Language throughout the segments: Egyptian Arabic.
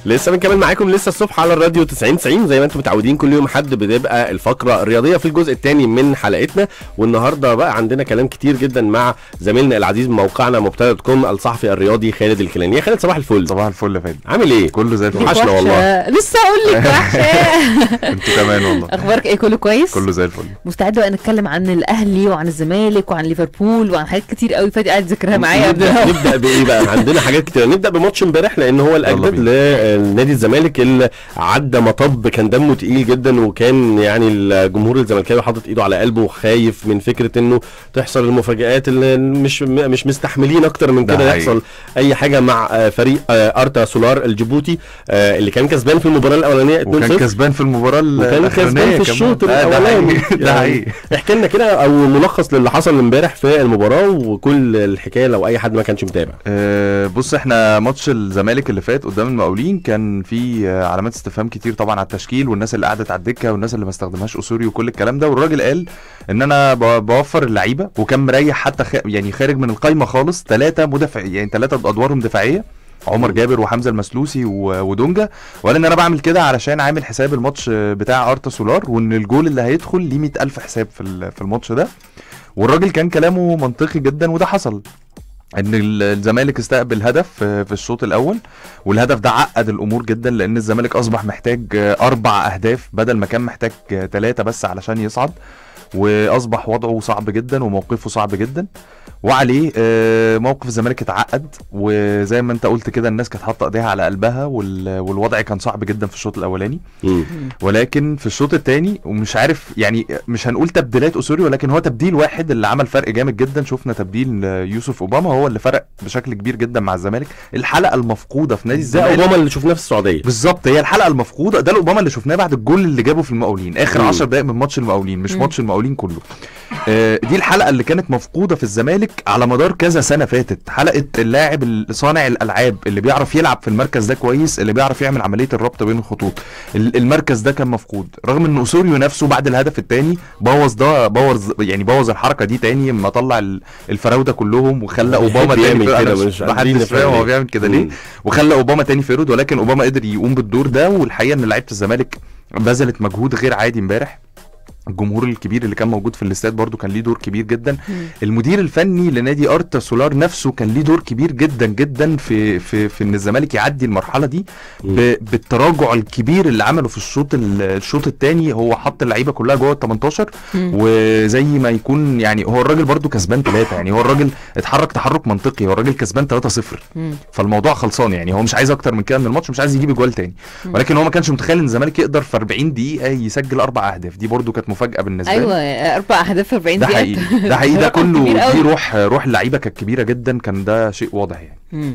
لسه بنكمل معاكم لسه الصبح على الراديو 90 90 زي ما انتم متعودين كل يوم حد بتبقى الفقره الرياضيه في الجزء الثاني من حلقتنا والنهارده بقى عندنا كلام كتير جدا مع زميلنا العزيز من موقعنا مبتدأ كوم الصحفي الرياضي خالد الكيلاني يا خالد صباح الفل صباح الفل يا فادي عامل ايه؟ كله زي الفل وحشنا والله. لسه اقول لك وحشه انتوا كمان والله اخبارك ايه كله كويس كله زي الفل مستعد بقى نتكلم عن الاهلي وعن الزمالك وعن ليفربول وعن حاجات كتير قوي فادي قاعد ذكرها معايا قبل نبدا, الهوا. نبدأ بايه بقى عندنا حاجات كتير نبدا بماتش امبارح لان هو الاجدد بينا. لنادي الزمالك اللي عدى مطب كان دمه تقيل جدا وكان يعني الجمهور الزملكاوي حاطط ايده على قلبه وخايف من فكره انه تحصل المفاجآت اللي مش مش مستحملين اكتر من ده كده حقيقي. يحصل اي حاجه مع آه، فريق آه، ارتا سولار الجيبوتي آه، اللي كان كسبان في المباراه الاولانيه 2-0 وكان كسبان في المباراه وكان كسبان الأخرانية في الشوط كمان. آه، ده الاولاني حقيقي. ده يعني حقيقي احكي لنا كده او ملخص للي حصل امبارح في المباراه وكل الحكايه لو اي حد ما كانش متابع آه، بص احنا ماتش الزمالك اللي فات قدام المقاولين كان في آه، علامات استفهام كتير طبعا على التشكيل والناس اللي قعدت على الدكه والناس اللي ما استخدمهاش اسوري وكل الكلام ده والراجل قال ان انا ب- بوفر اللعيبه وكان مريح حتى خ... يعني خارج من القايمه خالص ثلاثه مدافع يعني ثلاثه ادوارهم دفاعيه عمر جابر وحمزه المسلوسي و- ودونجا وقال ان انا بعمل كده علشان عامل حساب الماتش بتاع ارتا سولار وان الجول اللي هيدخل ليه 100000 حساب في ال- في الماتش ده والراجل كان كلامه منطقي جدا وده حصل ان ال- الزمالك استقبل هدف في في الشوط الاول والهدف ده عقد الامور جدا لان الزمالك اصبح محتاج آه، اربع اهداف بدل ما كان محتاج ثلاثه بس علشان يصعد واصبح وضعه صعب جدا وموقفه صعب جدا وعليه آه، موقف الزمالك اتعقد وزي ما انت قلت كده الناس كانت حاطه ايديها على قلبها وال- والوضع كان صعب جدا في الشوط الاولاني ولكن في الشوط الثاني ومش عارف يعني مش هنقول تبديلات اسوري ولكن هو تبديل واحد اللي عمل فرق جامد جدا شفنا تبديل آه، يوسف اوباما هو اللي فرق بشكل كبير جدا مع الزمالك الحلقه المفقوده في نادي ده الزمالك اوباما اللي شفناه في السعوديه بالظبط هي الحلقه المفقوده ده الاوباما اللي شفناه بعد الجول اللي جابه في المقاولين اخر مم. 10 دقائق من ماتش المقاولين مش مم. ماتش المقاولين كله آه، دي الحلقه اللي كانت مفقوده في الزمالك على مدار كذا سنه فاتت حلقه اللاعب ال- صانع الالعاب اللي بيعرف يلعب في المركز ده كويس اللي بيعرف يعمل عمليه الربط بين الخطوط ال- المركز ده كان مفقود رغم ان اسوريو نفسه بعد الهدف الثاني بوظ ده بوظ يعني بوظ الحركه دي تاني لما طلع ال- الفراوده كلهم وخلى بيحب اوباما تاني يعمل في- كده، أنا مش عارفين محدش نفهم فاهم هو ليه. بيعمل كده ليه مم. وخلى اوباما تاني فيرود ولكن اوباما قدر يقوم بالدور ده والحقيقه ان لعيبه الزمالك بذلت مجهود غير عادي امبارح الجمهور الكبير اللي كان موجود في الاستاد برضو كان ليه دور كبير جدا المدير الفني لنادي ارتا سولار نفسه كان ليه دور كبير جدا جدا في في في ان الزمالك يعدي المرحله دي ب- بالتراجع الكبير اللي عمله في الشوط ال- الشوط الثاني هو حط اللعيبه كلها جوه ال 18 مم. وزي ما يكون يعني هو الراجل برضو كسبان ثلاثه يعني هو الراجل اتحرك تحرك منطقي هو الراجل كسبان 3-0 مم. فالموضوع خلصان يعني هو مش عايز اكتر من كده من الماتش مش عايز يجيب جوال تاني مم. ولكن هو ما كانش متخيل ان الزمالك يقدر في 40 دقيقه يسجل اربع اهداف دي برضو كانت مفاجاه بالنسبه لي ايوه اربع اهداف في 40 ده دقيقه حقيقي ده حقيقي ده رقم كله كبير دي قوي. روح روح اللعيبه كانت كبيره جدا كان ده شيء واضح يعني مم.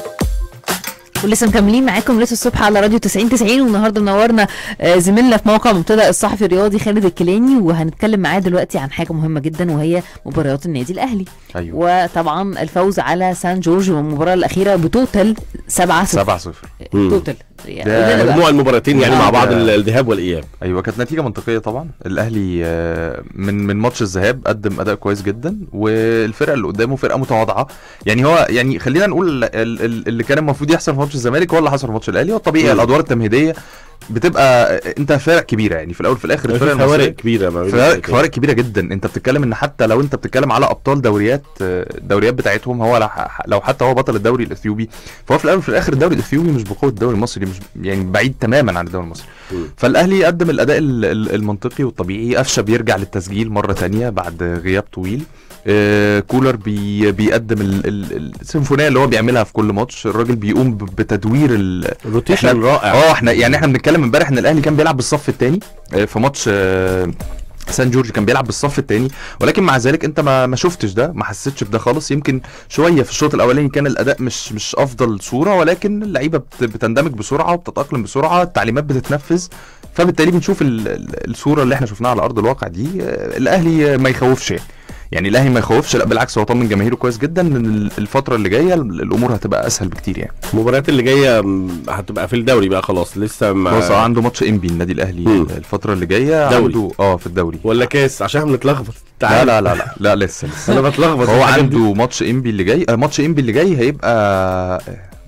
ولسه مكملين معاكم لسه الصبح على راديو 90 90 والنهارده منورنا آه، زميلنا في موقع مبتدأ الصحفي الرياضي خالد الكيلاني وهنتكلم معاه دلوقتي عن حاجه مهمه جدا وهي مباريات النادي الاهلي ايوه وطبعا الفوز على سان جورج والمباراه الاخيره بتوتال 7 0 7 0 مم. توتال يعني ده قول لنا بقى. مجموع المباراتين يعني آه. مع بعض ال- الذهاب والاياب ايوه كانت نتيجه منطقيه طبعا الاهلي آه، من من ماتش الذهاب قدم اداء كويس جدا والفرقه اللي قدامه فرقه متواضعه يعني هو يعني خلينا نقول ال- ال- اللي كان المفروض يحصل في ماتش الزمالك هو اللي حصل في ماتش الاهلي والطبيعي مم. الادوار التمهيديه بتبقى انت فرق كبيره يعني في الاول وفي الاخر في الفرق فوارق المصريه كبيره ما بين فوارق الفرقتين. فوارق كبيره جدا انت بتتكلم ان حتى لو انت بتتكلم على ابطال دوريات الدوريات بتاعتهم هو لو- لو حتى هو بطل الدوري الاثيوبي فهو في الاول وفي الاخر الدوري الاثيوبي مش بقوه الدوري المصري مش يعني بعيد تماما عن الدوري المصري مم. فالاهلي قدم الاداء ال- ال- المنطقي والطبيعي قفشه بيرجع للتسجيل مره تانية بعد غياب طويل آه كولر بي بيقدم ال- ال- السيمفونيه اللي هو بيعملها في كل ماتش الراجل بيقوم ب- بتدوير ال- روتيشن إحنا- رائع اه احنا يعني احنا بنتكلم امبارح ان الاهلي كان بيلعب بالصف الثاني في ماتش آه، سان جورج كان بيلعب بالصف الثاني ولكن مع ذلك انت ما ما شفتش ده ما حسيتش بده خالص يمكن شويه في الشوط الاولاني كان الاداء مش مش افضل صوره ولكن اللعيبه بت- بتندمج بسرعه وبتتاقلم بسرعه التعليمات بتتنفذ فبالتالي بنشوف ال- ال- الصوره اللي احنا شفناها على ارض الواقع دي آه، الاهلي ما يخوفش يعني يعني الاهلي ما يخوفش لا بالعكس هو طمن جماهيره كويس جدا ان ال- الفتره اللي جايه ال- الامور هتبقى اسهل بكتير يعني المباريات اللي جايه م، هتبقى في الدوري بقى خلاص لسه ما بص هو عنده ماتش انبي النادي الاهلي مم. الفتره اللي جايه دوري. عنده اه في الدوري ولا كاس عشان احنا بنتلخبط لا لا لا لا لا لسه لسه انا بتلخبط هو في الحاجات دي. عنده ماتش انبي اللي جاي آه، ماتش انبي اللي جاي هيبقى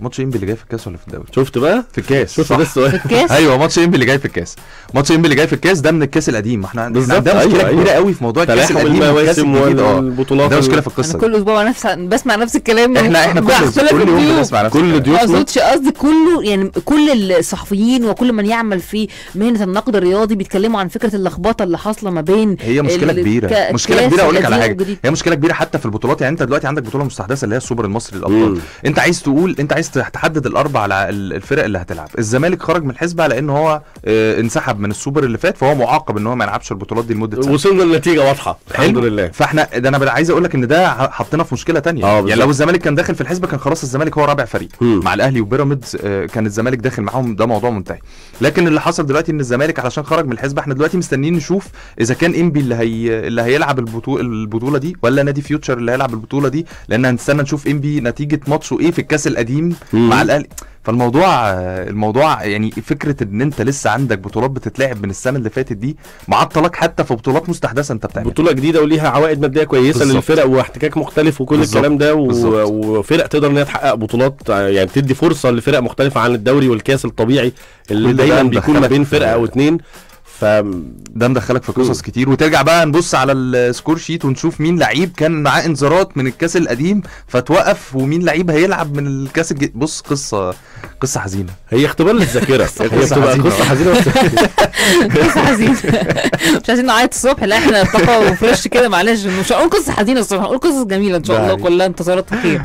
ماتش انبي اللي جاي في الكاس ولا في الدوري شفت بقى في الكاس شفت صح. ده السؤال الكاس ايوه ماتش انبي اللي جاي في الكاس ماتش انبي اللي جاي في الكاس ده من الكاس القديم ما احنا بالظبط، احنا عندنا مشكله أيوة، كبيره أيوة. قوي في موضوع الكاس تلاحم القديم والكاس المواسم الجديد اه والبطولات ده مشكله ال- في القصه انا دي كل اسبوع نفس بسمع نفس الكلام احنا احنا باختلاف كل, كل يوم الضيوف. بنسمع نفس كل الكلام. ما ضيوفنا اقصدش قصدي كله يعني كل الصحفيين وكل من يعمل في مهنه النقد الرياضي بيتكلموا عن فكره اللخبطه اللي حاصله ما بين هي مشكله ال- كبيره ك- مشكله كاس كبيره اقول لك على القديم حاجه والجديد. هي مشكله كبيره حتى في البطولات يعني انت دلوقتي عندك بطوله مستحدثه اللي هي السوبر المصري مم. للابطال انت عايز تقول انت عايز تحدد الاربع على ال- الفرق اللي هتلعب الزمالك خرج من الحسبه لان هو اه انسحب من السوبر اللي فات فهو معاقب ان هو ما يلعبش البطولات دي لمده سنه وصلنا لنتيجه واضحه الحمد لله فاحنا ده انا بقى عايز اقول لك ان ده ح- حطينا في مشكله تانية اه يعني بالظبط. لو الزمالك كان داخل في الحسبه كان خلاص الزمالك هو رابع فريق مم. مع الاهلي وبيراميدز آه، كان الزمالك داخل معاهم ده موضوع منتهي لكن اللي حصل دلوقتي ان الزمالك علشان خرج من الحسبه احنا دلوقتي مستنيين نشوف اذا كان انبي اللي هي اللي هيلعب البطوله البطوله دي ولا نادي فيوتشر اللي هيلعب البطوله دي لان هنستنى نشوف انبي نتيجه ماتشه ايه في الكاس القديم مم. مع الاهلي فالموضوع آه، الموضوع يعني فكره ان انت لسه عندك بطولات بتتلعب من السنه اللي فاتت دي معطلك حتى في بطولات مستحدثه انت بتعملها بطولة جديدة وليها عوائد مادية كويسة بالظبط. للفرق واحتكاك مختلف وكل بالظبط. الكلام ده و... بالظبط. وفرق تقدر انها تحقق بطولات آه، يعني تدي فرصة لفرق مختلفة عن الدوري والكاس الطبيعي اللي كل ده دايما بيكون ما مدخلك بين في- فرقة او اتنين ف ده مدخلك في قصص كتير وترجع بقى نبص على السكور شيت ونشوف مين لعيب كان معاه انذارات من الكاس القديم فتوقف ومين لعيب هيلعب من الكاس الجديد بص قصه قصه حزينه هي اختبار للذاكرة هي قصة بتبقى حزينة. قصة حزينة بس قصه حزينه مش عايزين نعيط الصبح لا احنا طاقه وفريش كده معلش مش هنقول قصه حزينه الصبح هنقول قصص جميله ان شاء ده الله حقيقي. كلها انتصارات خير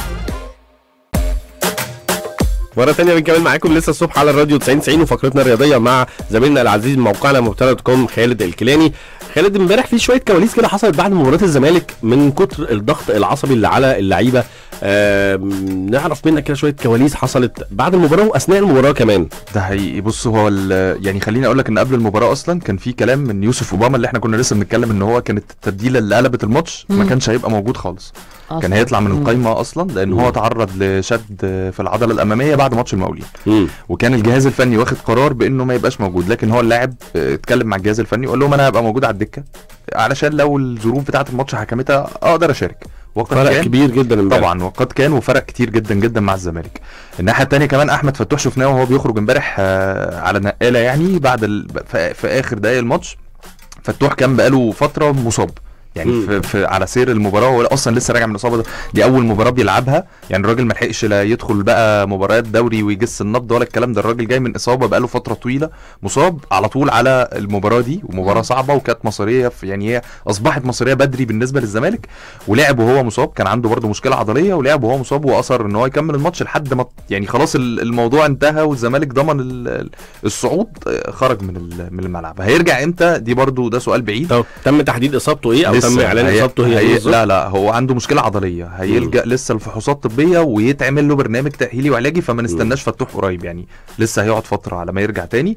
مرة تانية بنكمل معاكم لسه الصبح على الراديو 90 90 وفقرتنا الرياضية مع زميلنا العزيز من موقعنا مبتلى دوت كوم خالد الكيلاني خالد امبارح في شوية كواليس كده حصلت بعد مباراة الزمالك من كتر الضغط العصبي اللي على اللعيبة آم، نعرف منك كده شوية كواليس حصلت بعد المباراة وأثناء المباراة كمان ده حقيقي بص هو ال- يعني خليني اقول لك ان قبل المباراه اصلا كان في كلام من يوسف اوباما اللي احنا كنا لسه بنتكلم ان هو كانت التبديله اللي قلبت الماتش ما مم. كانش هيبقى موجود خالص كان أصلاً. هيطلع من مم. القايمه اصلا لان مم. هو تعرض لشد في العضله الاماميه بعد ماتش المقاولين مم. وكان الجهاز الفني واخد قرار بانه ما يبقاش موجود لكن هو اللاعب آه، اتكلم مع الجهاز الفني وقال لهم انا هبقى موجود على الدكه علشان لو الظروف بتاعه الماتش حكمتها اقدر اشارك وقد فرق كان كبير جدا امبارح طبعا وقد كان وفرق كتير جدا جدا مع الزمالك الناحيه الثانيه كمان احمد فتوح شفناه وهو بيخرج امبارح آه، على نقاله يعني بعد ال... في, في اخر دقايق الماتش فتوح كان بقاله فتره مصاب يعني مم. في, في على سير المباراه هو اصلا لسه راجع من الاصابه ده دي اول مباراه بيلعبها يعني الراجل ما لحقش لا يدخل بقى مباريات دوري ويجس النبض ولا الكلام ده الراجل جاي من اصابه بقاله فتره طويله مصاب على طول على المباراه دي ومباراه صعبه وكانت مصيريه في يعني هي اصبحت مصيريه بدري بالنسبه للزمالك ولعب وهو مصاب كان عنده برده مشكله عضليه ولعب وهو مصاب واصر ان هو يكمل الماتش لحد ما يعني خلاص ال- الموضوع انتهى والزمالك ضمن ال- ال- الصعود آه، خرج من ال- من الملعب هيرجع امتى دي برده ده سؤال بعيد طب تم تحديد اصابته ايه او لسه تم اعلان هي- اصابته هي, هي ايه بالظبط؟ لا لا هو عنده مشكله عضليه هيلجا لسه لفحوصات طبيه ويتعمل له برنامج تاهيلي وعلاجي فما نستناش فتوح قريب يعني لسه هيقعد فتره على ما يرجع تاني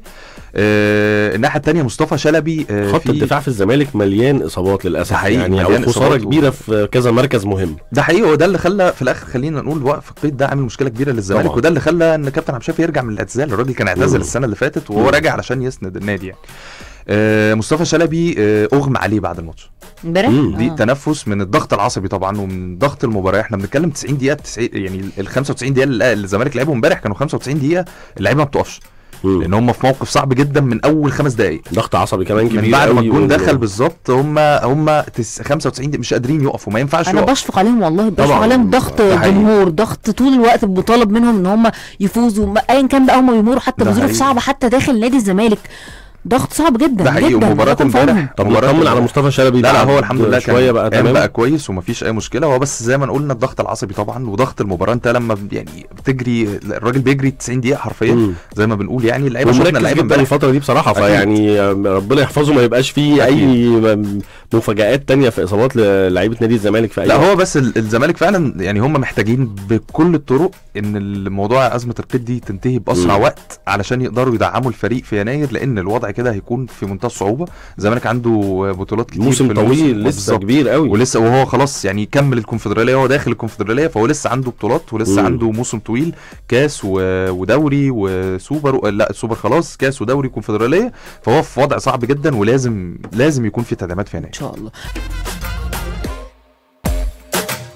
آه الناحيه الثانيه مصطفى شلبي آه خط في- الدفاع في الزمالك مليان اصابات للاسف ده حقيقي، يعني او مليان خساره إصابات و- كبيره في كذا مركز مهم ده حقيقي هو ده اللي خلى في الاخر خلينا نقول وقف القيد ده عامل مشكله كبيره للزمالك طبعا. وده اللي خلى ان كابتن عبد الشافي يرجع من الاعتزال الراجل كان اعتزل مم. السنه اللي فاتت وهو مم. راجع علشان يسند النادي يعني آه مصطفى شلبي آه اغمى عليه بعد الماتش امبارح مم. دي آه. تنفس من الضغط العصبي طبعا ومن ضغط المباراه احنا بنتكلم 90 دقيقه 90 يعني ال 95 دقيقه اللي اللي الزمالك لعبهم امبارح كانوا 95 دقيقه اللعيبه ما بتقفش مم. لان هم في موقف صعب جدا من اول خمس دقائق ضغط عصبي كمان كبير من بعد ما قوي الجون و- دخل بالظبط هم هم تس- 95 دقيقه مش قادرين يقفوا ما ينفعش انا يقفوا بشفق عليهم والله بشفق طبعاً. عليهم ضغط ده حقيقي. جمهور ضغط طول الوقت بيطالب منهم ان هم يفوزوا ما- ايا كان بقى هم بيمروا حتى ده بظروف حقيقي. صعبه حتى داخل نادي الزمالك ضغط صعب جدا ده حقيقي جدا ومباراه الله يكون في عونهم. امبارح طب مباراة نطمن على امبارح. مصطفى شلبي لا لا بعد هو الحمد لله كان شويه بقى قام تمام بقى كويس ومفيش اي مشكله هو بس زي ما نقول ان الضغط العصبي طبعا وضغط المباراه انت لما ب- يعني بتجري الراجل بيجري 90 دقيقه حرفيا مم. زي ما بنقول يعني اللعيبه شفنا ومركز اللعيبه جدا امبارح الفتره دي بصراحه أكيد. فيعني آم، ربنا يحفظه ما يبقاش فيه اي م- مفاجآت تانية في اصابات لعيبه نادي الزمالك في اي لا وقت. هو بس ال- الزمالك فعلا يعني هم محتاجين بكل الطرق ان الموضوع ازمه القيد دي تنتهي باسرع مم. وقت علشان يقدروا يدعموا الفريق في يناير لان الوضع كده هيكون في منتهى الصعوبه الزمالك عنده بطولات كتير موسم في الموسم. طويل لسه بالظبط. كبير قوي ولسه وهو خلاص يعني كمل الكونفدراليه وهو داخل الكونفدراليه فهو لسه عنده بطولات ولسه مم. عنده موسم طويل كاس و... ودوري وسوبر لا السوبر خلاص كاس ودوري كونفدراليه فهو في وضع صعب جدا ولازم لازم يكون في تدعيمات في يناير ان شاء الله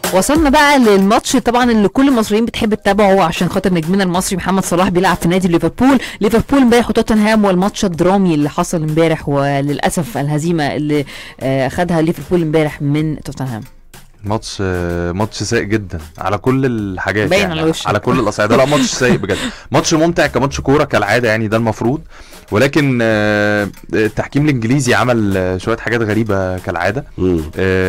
وصلنا بقى للماتش طبعا اللي كل المصريين بتحب تتابعه عشان خاطر نجمنا المصري محمد صلاح بيلعب في نادي ليفربول ليفربول امبارح وتوتنهام والماتش الدرامي اللي حصل امبارح وللاسف الهزيمه اللي آه، خدها ليفربول امبارح من توتنهام ماتش آه، ماتش سيء جدا على كل الحاجات باين يعني على وشك. على كل الاصعده لا ماتش سيء بجد ماتش ممتع كماتش كوره كالعاده يعني ده المفروض ولكن آه، التحكيم الانجليزي عمل آه، شويه حاجات غريبه كالعاده مم.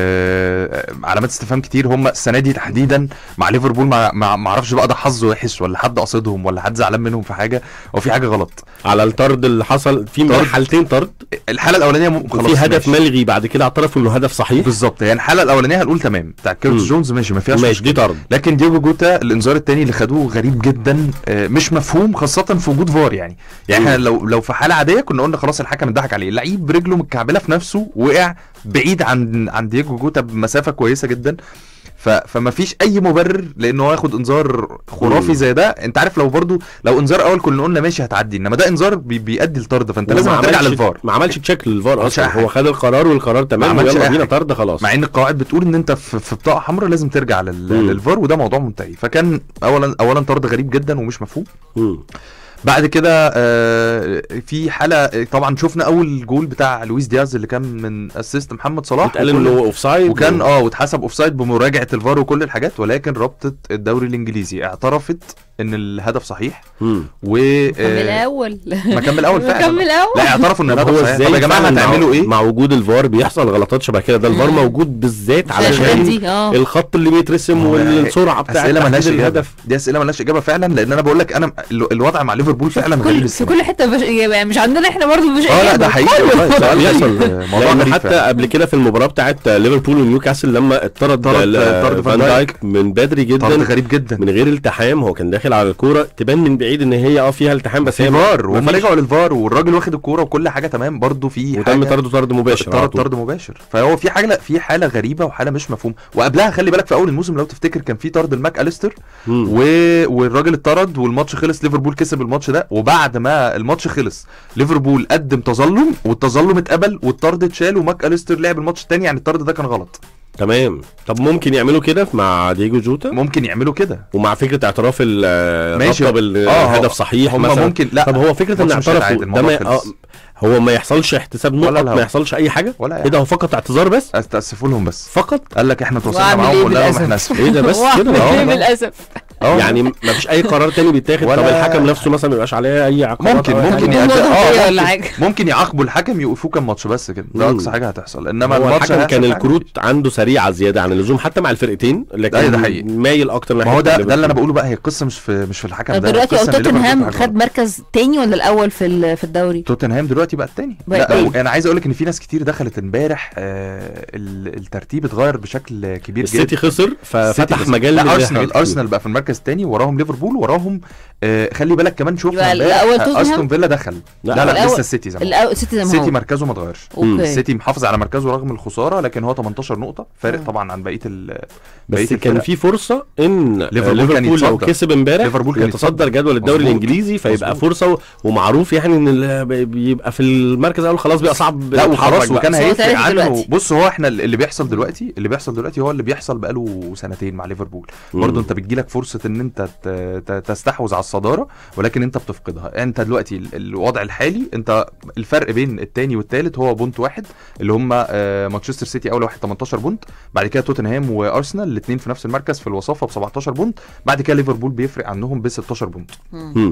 آه، علامات استفهام كتير هم السنه دي تحديدا مع ليفربول ما ما ما اعرفش بقى ده حظ وحش ولا حد قصدهم ولا حد زعلان منهم في حاجه او في حاجه غلط على الطرد اللي حصل في طرد. حالتين طرد الحاله الاولانيه م- خلاص وفي هدف ماشي. ملغي بعد كده اعترفوا انه هدف صحيح بالظبط يعني الحاله الاولانيه هنقول تمام بتاع كيرتس مم. جونز ماشي ما فيهاش ماشي دي طرد لكن دييجو جوتا الانذار الثاني اللي خدوه غريب جدا آه، مش مفهوم خاصه في وجود فار يعني يعني احنا مم. لو لو في حاله عاديه كنا قلنا خلاص الحكم اتضحك عليه اللعيب برجله متكعبله في نفسه وقع بعيد عن عن دييجو جوتا بمسافه كويسه جدا ف... فما فيش اي مبرر لان هو ياخد انذار خرافي مم. زي ده انت عارف لو برضو لو انذار اول كنا قلنا ماشي هتعدي انما ده انذار بي... بيؤدي لطرد فانت لازم وما هترجع عملش- للفار ما عملش تشيك للفار ما عملش اصلا أي هو خد القرار والقرار تمام ما عملش ويلا أي بينا حاجة. طرد خلاص مع ان القواعد بتقول ان انت في, في بطاقه حمراء لازم ترجع لل... مم. للفار وده موضوع منتهي فكان اولا اولا طرد غريب جدا ومش مفهوم مم. بعد كده آه، في حاله طبعا شفنا اول جول بتاع لويس دياز اللي كان من اسيست محمد صلاح اتقال وكل- انه اوف سايد وكان اه واتحسب اوف سايد بمراجعه الفار وكل الحاجات ولكن رابطه الدوري الانجليزي اعترفت ان الهدف صحيح و كمل آه، اول ما كمل اول فعلا كمل اول لا اعترفوا ان طب الهدف هو صحيح ازاي طب يا جماعه فعلاً هتعملوا مع- ايه مع وجود الفار بيحصل غلطات شبه كده ده الفار مم. موجود بالذات عشان علشان دي اه الخط اللي بيترسم هو والسرعه بتاعت اسئله ملهاش تحديد اجابه الهدف دي اسئله ملهاش اجابه فعلا لان انا بقول لك انا ال- الوضع مع ليفربول فعلا في غريب كل, في السنة. كل حته مش يعني مش عندنا احنا برضه مش اه لا إجابة. ده حقيقي كله. والله سؤال بيحصل. غريب. موضوع لان غريب حتى فعلا. قبل كده في المباراه بتاعت ليفربول ونيوكاسل لما اتطرد طرد- ال- طرد فان فان دايك من بدري طرد جدا غريب جدا من غير التحام هو كان داخل على الكوره تبان من بعيد ان هي اه فيها التحام بس هي في فار وهم مفيش. رجعوا للفار والراجل واخد الكوره وكل حاجه تمام برضه في وتم حاجة- طرده طرد مباشر على طرد طول. طرد مباشر فهو في حاجه في حاله غريبه وحاله مش مفهومه وقبلها خلي بالك في اول الموسم لو تفتكر كان في طرد الماك اليستر مم. و... والراجل اتطرد والماتش خلص ليفربول كسب الماتش ده وبعد ما الماتش خلص ليفربول قدم تظلم والتظلم اتقبل والطرد اتشال وماك اليستر لعب الماتش التاني يعني الطرد ده كان غلط تمام طب ممكن يعملوا كده مع دييجو جوتا ممكن يعملوا كده ومع فكره اعتراف ال- ماشي. الرابطه آه، بالهدف صحيح هم مثلا ممكن لا طب هو فكره ان الماتش مش اعترفوا هيتعادل، ده الموضوع ما آه، خلص. هو ما يحصلش احتساب ولا نقط الهوا. ما يحصلش اي حاجه ولا ايه ده هو فقط اعتذار بس استأسفوا لهم بس فقط قال لك احنا تواصلنا وأعمل معاهم إيه وقلنا لهم بالأسف؟ احنا اسفين ايه ده بس واحد كده من اه للاسف آه. يعني ما فيش اي قرار تاني بيتاخد طب ولا- الحكم نفسه مثلا ما يبقاش عليه اي عقاب ممكن أو أي ممكن حاجة. يعمل- يعد- موضوع اه ولا ممكن- حاجة. ممكن يعاقبوا الحكم يوقفوه كام ماتش بس كده ده مم. اقصى حاجه هتحصل انما هو الماتش الحكم كان هيحصل الكروت عنده سريعه زياده عن اللزوم حتى مع الفرقتين لكن أيوة ده حقيقي. مايل اكتر ما ناحيه هو ده ده اللي انا ليفربول. بقوله بقى هي القصه مش في مش في الحكم طب ده دلوقتي القصة إن ليفربول توتنهام في حاجة خد غلط. مركز تاني ولا الاول في ال- في الدوري توتنهام دلوقتي بقى التاني بقى لا التاني. انا عايز اقول لك ان في ناس كتير دخلت امبارح آه ال- الترتيب اتغير بشكل كبير السيتي جدا خسر السيتي ففتح خسر. مجال لا لحاجات ارسنال كتير. ارسنال بقى في المركز الثاني وراهم ليفربول وراهم آه خلي بالك كمان شفنا يبقى امبارح الأول توتنهام؟ استون فيلا دخل لا، لا لا, الأول- لسه السيتي زي ما هو. الأول السيتي زي ما السيتي هو مركزه ما اتغيرش اوكي السيتي محافظ على مركزه رغم الخساره لكن هو 18 نقطه فارق مم. طبعا عن بقيه ال بقيه بس كان الفرق. في فرصه ان ليفربول ليفربول, كان ليفربول لو يتصدر. كسب امبارح ليفربول كان يتصدر يتصدر. جدول الدوري مظبوط. الانجليزي فيبقى مظبوط. فرصه و- ومعروف يعني ان ال- بيبقى في المركز الاول خلاص بقى صعب لا يتحرك وخلاص بقى. وكان بس هو هيفرق تالت عنه دلوقتي. بص هو احنا اللي بيحصل دلوقتي اللي بيحصل دلوقتي هو اللي بيحصل بقاله سنتين مع ليفربول مم. برضه انت بتجيلك فرصه ان انت ت- ت- تستحوذ على الصداره ولكن انت بتفقدها انت دلوقتي ال- الوضع الحالي انت الفرق بين الثاني والثالث هو بونت واحد اللي هم آه، مانشستر سيتي اول واحد 18 بونت بعد كده توتنهام وارسنال الاثنين في نفس المركز في الوصافه ب 17 بونت بعد كده ليفربول بيفرق عنهم ب 16 بونت مم. مم.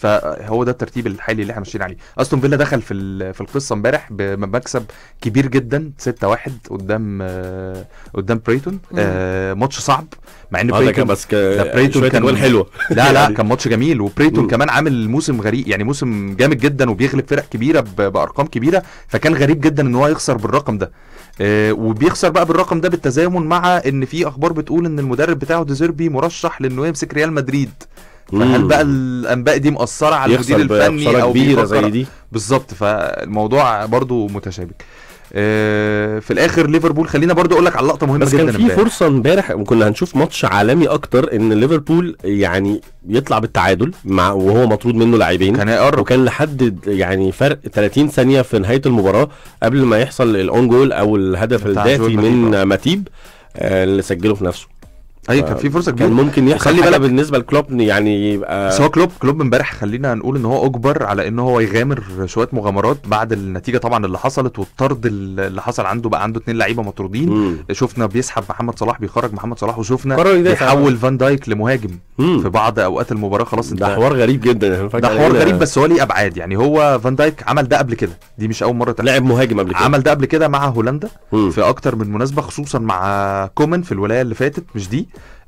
فهو ده الترتيب الحالي اللي احنا ماشيين عليه استون فيلا دخل في ال- في القصه امبارح بمكسب كبير جدا 6-1 قدام آه، قدام بريتون آه، ماتش صعب مع ان اه ده كان بريتون بس ك... ده بريتون شويه كان- اجوال حلوه لا لا يعني. كان ماتش جميل وبريتون مم. كمان عامل موسم غريب يعني موسم جامد جدا وبيغلب فرق كبيره ب- بارقام كبيره فكان غريب جدا ان هو يخسر بالرقم ده آه، وبيخسر بقى بالرقم ده بالتزامن مع ان في اخبار بتقول ان المدرب بتاعه ديزيربي مرشح لانه يمسك ريال مدريد فهل مم. بقى الانباء دي مأثره على المدير يخسر الفني بخساره او كبيره بيفكر- زي دي بالظبط فالموضوع برضو متشابك آه، في الاخر ليفربول خلينا برضو اقول لك على لقطه مهمه بس جدا كان في امبارح. فرصه امبارح كنا هنشوف ماتش عالمي اكتر ان ليفربول يعني يطلع بالتعادل مع وهو مطرود منه لاعبين كان هيقرب وكان لحد يعني فرق 30 ثانيه في نهايه المباراه قبل ما يحصل الاون جول او الهدف بتاع الذاتي جوel من ماتيب. ماتيب آه، اللي سجله في نفسه اي كان في فرصه كان كبيره ممكن يحصل خلي حاجه بالك- بالنسبه لكلوب يعني يبقى بس هو كلوب كلوب امبارح خلينا نقول ان هو اجبر على ان هو يغامر شويه مغامرات بعد النتيجه طبعا اللي حصلت والطرد اللي حصل عنده بقى عنده اتنين لعيبه مطرودين مم. شفنا بيسحب محمد صلاح بيخرج محمد صلاح وشفنا قرر يدافع. بيحول فان دايك لمهاجم مم. في بعض اوقات المباراه خلاص انت ده حوار غريب جدا يعني فجأة ده حوار لقينا غريب بس هو ليه ابعاد يعني هو فان دايك عمل ده قبل كده دي مش اول مره تحصل لعب مهاجم قبل كده عمل ده قبل كده مع هولندا مم. في اكتر من مناسبه خصوصا مع كومان في الولايه اللي فاتت مش دي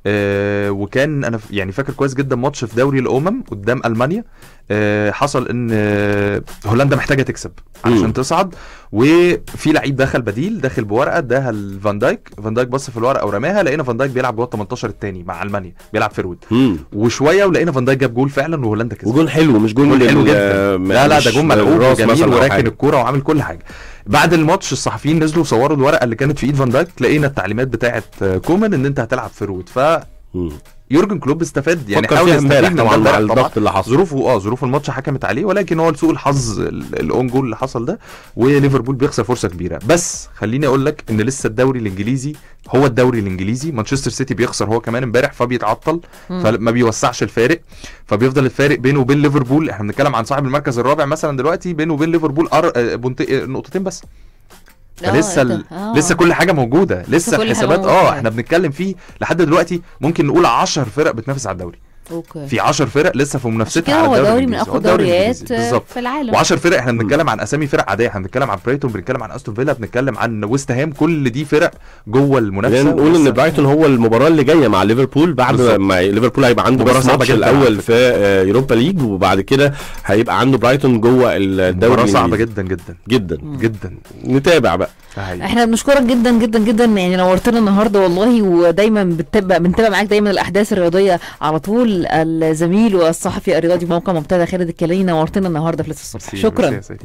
آه وكان انا ف- يعني فاكر كويس جدا ماتش في دوري الامم قدام المانيا آه حصل ان آه هولندا محتاجه تكسب مم. علشان تصعد وفي لعيب دخل بديل داخل بورقه اداها لفان دايك فان دايك بص في الورقه ورماها لقينا فان دايك بيلعب جوه ال 18 الثاني مع المانيا بيلعب فيرود مم. وشويه ولقينا فان دايك جاب جول فعلا وهولندا كسبت وجون حلو مش جون جول حلو لل- جدا م- لا لا مش ده جون ملعوب للراس وجميل مثلاً أو وراكن حاجة. الكوره وعامل كل حاجه بعد الماتش الصحفيين نزلوا صوروا الورقه اللي كانت في ايد فان دايك لقينا التعليمات بتاعه كومان ان انت هتلعب فيرود مم. فيورجن كلوب استفاد يعني فكر حاول فيها يستفيد امبارح من ده طبعا مع امبارح طبعا الضغط اللي حصل ظروفه اه ظروف الماتش حكمت عليه ولكن هو لسوء الحظ ال- الاون جول اللي حصل ده وليفربول بيخسر فرصه كبيره بس خليني اقول لك ان لسه الدوري الانجليزي هو الدوري الانجليزي مانشستر سيتي بيخسر هو كمان امبارح فبيتعطل مم. فما بيوسعش الفارق فبيفضل الفارق بينه وبين ليفربول احنا بنتكلم عن صاحب المركز الرابع مثلا دلوقتي بينه وبين ليفربول أر... آه، بنت... آه، نقطتين بس آه، فلسه إيه ده؟ ال... آه. لسه كل حاجه موجوده لسه كل حاجة الحسابات موجودة. اه احنا بنتكلم فيه لحد دلوقتي ممكن نقول 10 فرق بتنافس على الدوري اوكي في 10 فرق لسه في عشان منافستها كده على هو الدوري دوري من الإنجليزي. اقوى هو الدوري الدوريات الإنجليزي. آه، بالظبط في العالم و10 فرق احنا بنتكلم عن اسامي فرق عاديه احنا بنتكلم عن برايتون بنتكلم عن استون فيلا بنتكلم عن ويست هام كل دي فرق جوه المنافسه خلينا نقول ان لسه- برايتون هو المباراه اللي جايه مع ليفربول بعد بالظبط. ما ليفربول هيبقى عنده مباراة بس صعبة ماتش جداً على الاول في آه، يوروبا ليج وبعد كده هيبقى عنده برايتون جوه الدوري مباراه صعبه الإنجليزي. جدا جدا جدا جدا نتابع بقى ده حقيقي. احنا بنشكرك جدا جدا جدا يعني نورتنا النهارده والله ودايما بنتابع بنتابع معاك دايما الاحداث الرياضيه على طول الزميل والصحفي الرياضي في موقع مبتدى خالد الكلاني نورتنا النهارده في لسه الصبح ميرسي- ميرسي شكرا يا سيدي.